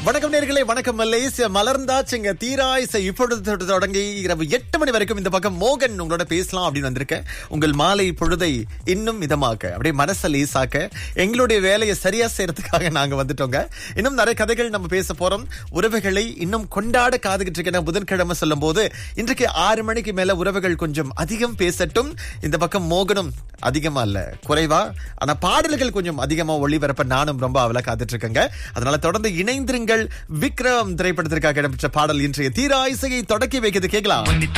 வணக்கம் நேர்களே வணக்கம் மலேசியா மலர்ந்தாச்சுங்க தீராயிசை இப்பொழுது தொட்டு தொடங்கி இரவு எட்டு மணி வரைக்கும் இந்த பக்கம் மோகன் உங்களோட பேசலாம் அப்படின்னு வந்திருக்கேன் உங்கள் மாலை பொழுதை இன்னும் இதமாக்க அப்படியே மனசை லேசாக்க எங்களுடைய வேலையை சரியா செய்யறதுக்காக நாங்க வந்துட்டோங்க இன்னும் நிறைய கதைகள் நம்ம பேச போறோம் உறவுகளை இன்னும் கொண்டாட காதுகிட்டு இருக்கேன் புதன்கிழமை சொல்லும் போது இன்றைக்கு ஆறு மணிக்கு மேல உறவுகள் கொஞ்சம் அதிகம் பேசட்டும் இந்த பக்கம் மோகனும் அதிகமா இல்ல குறைவா ஆனா பாடல்கள் கொஞ்சம் அதிகமா ஒளிபரப்ப நானும் ரொம்ப அவளை காத்துட்டு இருக்கேங்க அதனால தொடர்ந்து இணைந்திருங்கள் விக்ரம் திரைப்படத்திற்காக இடம்பெற்ற பாடல் இன்றைய தீரா இசையை தொடக்கி வைக்கிறது கேட்கலாம்